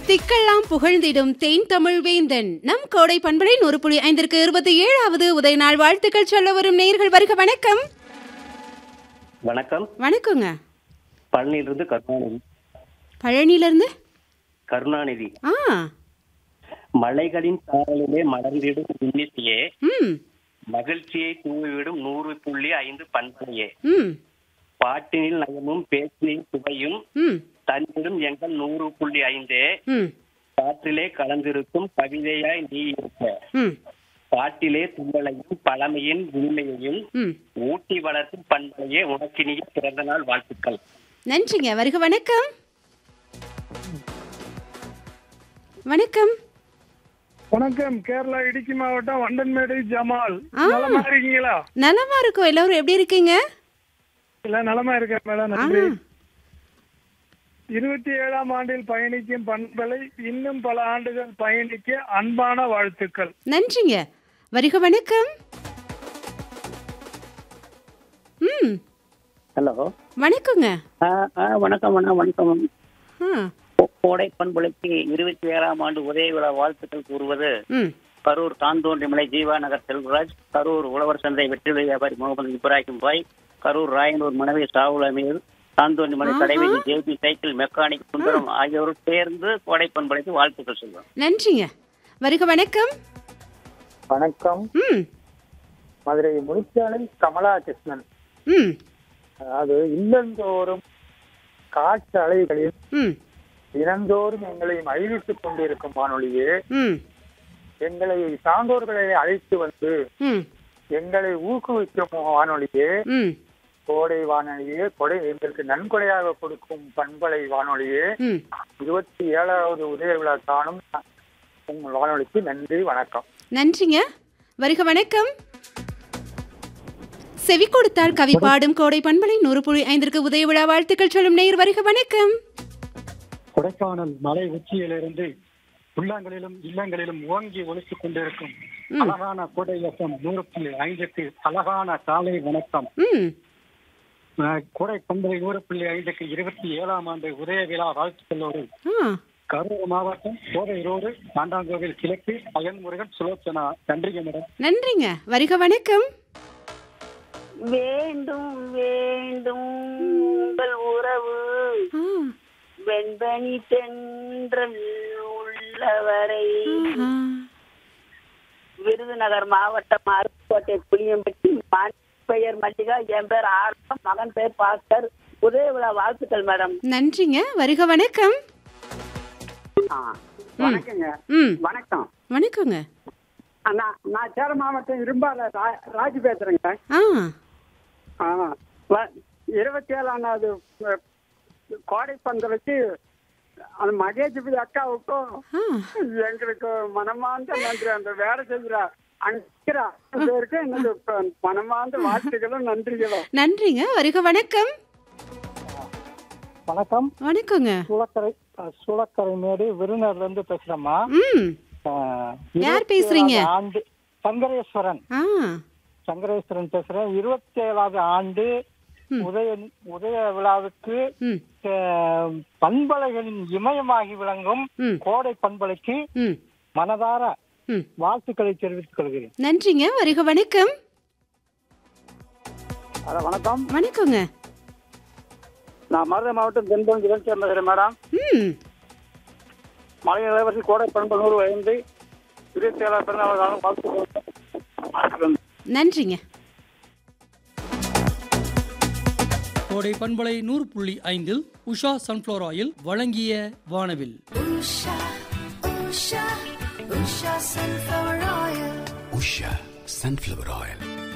திக்கெல்லாம் புகழ்ந்திடும் தேன் தமிழ் வேந்தன் நம் கோடை பண்பலை நூறு புள்ளி ஐந்திற்கு இருபத்தி ஏழாவது உதய நாள் வாழ்த்துக்கள் சொல்ல வரும் நேயர்கள் வருக வணக்கம் வணக்கம் வணக்கங்க பழனியிலிருந்து கருணாநிதி பழனியிலிருந்து கருணாநிதி ஆ மலைகளின் சாரலிலே மலர்ந்திடும் இன்னிசையே ம் மகிழ்ச்சியை தூவிவிடும் நூறு புள்ளி ஐந்து பண்பலையே ம் பாட்டினில் நயமும் பேச்சினில் சுவையும் ம் தந்திடும் எங்கள் நூறு புள்ளி ஐந்தே ம் காற்றிலே கலந்திருக்கும் கவிதையாய் நீ இருக்க ம் பாட்டிலே துங்கலையும் பழமையின் உண்மையையும் ம் ஊட்டி வளர்க்கும் பண்பலையே உனக்கினிய பிறந்த நாள் வாழ்த்துக்கள் நன்றிங்க வருக வணக்கம் வணக்கம் வணக்கம் கேரளா இடுக்கி மாவட்டம் வண்டன்மேடு ஜமால் ஆ. நலமா இருக்கீங்களா நலமா இருக்கும் எல்லாரும் எப்படி இருக்கீங்க இல்ல நலமா இருக்கேன் மேடம் ஆ நன்றி இருபத்தி ஏழாம் ஆண்டில் பயணிக்கும் பண்பலை இன்னும் பல ஆண்டுகள் பயணிக்க அன்பான வாழ்த்துக்கள் நன்றிங்க வருக வணக்கம் ம் ஹலோ வணக்கங்க ஆ ஆ வணக்கம் அண்ணா வணக்கம் ஆ கோ- கோடை பண்புலைக்கு இருபத்தி ஏழாம் ஆண்டு உதய விழா வாழ்த்துக்கள் கூறுவது ம் கரூர் தாந்தோன்றிமலை ஜீவா நகர் செல்வராஜ் கரூர் உழவர் சந்தை வெற்றிலை வியாபாரி முகமது இப்ராஹிம் பாய் கரூர் ராயனூர் மனைவி சாவுல் அமீர் தாந்தோன்றிமலை ஆஹா. கடைவீதி ஜேபி சைக்கிள் மெக்கானிக் சுந்தரம் ஆகியோர் சேர்ந்து கோடை பண்புலைக்கு வாழ்த்துக்கள் சொல்றோம் நன்றிங்க வருக வணக்கம் வணக்கம் ம் மதுரை முனிச்சாலை கமலா கிருஷ்ணன் ம் அதாவது இல்லந்தோறும் காற்று அலைகளில் ம் தினந்தோறும் எங்களை மகிழ்வித்துக் கொண்டிருக்கும் வானொலியே ம் எங்களை சான்றோர்களை அழைத்து வந்து ம் எங்களை ஊக்குவிக்கும் வானொலியே ம் கோடை வானொலியே கொடை எங்களுக்கு நன்கொடையாக கொடுக்கும் பண்பலை வானொலியே ம் இருபத்தி ஏழாவது உதய விழா காணும் உங்கள் வானொலிக்கு நன்றி வணக்கம் நன்றிங்க வருக வணக்கம் செவி கொடுத்தால் கவி பாடும் கோடை பண்பலை நூறு புள்ளி ஐந்திற்கு உதய விழா வாழ்த்துக்கள் சொல்லும் நேயர் வருக வணக்கம் கொடைக்கானல் மலை உச்சியிலிருந்து உள்ளங்களிலும் இல்லங்களிலும் ஓங்கி ஒலித்துக் கொண்டிருக்கும் ம். அழகான கோடை எஃப்எம் நூறு புள்ளி ஐந்துக்கு அழகான காலை வணக்கம் ம் அஹ், கோடை பண்பலை நூறு புள்ளி ஐந்துக்கு இருபத்தி ஏழாம் ஆண்டு உதய விழா வாழ்த்துக்களோடு ஆ கரூர் மாவட்டம் கோடை ரோடு ஆண்டாங்கோவில் கிழக்கு அயன்முருகன் சுலோச்சனா நன்றிங்க மேடம் நன்றிங்க வருக வணக்கம் வேண்டும் வேண்டும் உங்கள் உறவு ஆ வெண்பனி தென்றல் உள்ளவரை ஆ விருதுநகர் மாவட்டம் அருப்புக்கோட்டை புளியம்பட்டி மகன் பெயர் மல்லிகா என் பேர் ஆர்வம் மகன் பேர் பாஸ்கர் உதய விழா வாழ்த்துக்கள் மேடம் நன்றிங்க வருக வணக்கம் வணக்கங்க ம் வணக்கம் வணக்கங்க நான் நான் சேலம் மாவட்டம் இரும்பால ராஜு பேசுறேங்க ஆ ஆமா வ- இருபத்தி ஏழாவது அஹ், கோடை பந்தலுக்கு அந்த மகேஜபதி அக்காவுக்கும் ஆ எங்களுக்கு மனமார்ந்த நன்றி அந்த வேலை செய்கிற அங்கிற பேருக்கு எனக்கு இப்ப மனமார்ந்த வாழ்த்துக்களும் நன்றிகளும் நன்றிங்க வருக வணக்கம் வணக்கம் வணக்கங்க சூளக்கரை சூளக்கரை மேடு விருதுநர்ல இருந்து பேசுறேம்மா ம் யார் பேசுறீங்க? ஆண்டு சங்கரேஸ்வரன் ஆ சங்கரேஸ்வரன் பேசுறேன் இருபத்தி ஏழாவது ஆண்டு ம். உதய உதய விழாவுக்கு ம் அஹ், பண்பலைகளின் இமயமாகி விளங்கும் ம் கோடை பண்பலைக்கு ம் மனதார ம் வாழ்த்துக்களை தெரிவித்துக் கொள்கிறேன் நன்றிங்க வருக வணக்கம் ஹலோ வணக்கம் வணக்கங்க நான் மதுரை மாவட்டம் தென்பகுதி இளைஞர் பேசுறேன் மேடம் ம் மலை இளவரசி கோடை பண்பு நூறு ஐந்து இருபத்தி ஏழாம் பிறந்தநாள் காலம் வாழ்த்துக்கள் நன்றிங்க கோடை பண்பலை நூறு புள்ளி ஐந்தில் உஷா சன்ஃப்ளவர் ஆயில் வழங்கிய வானவில் உஷா சன்ஃப்ளவர் ஆயில்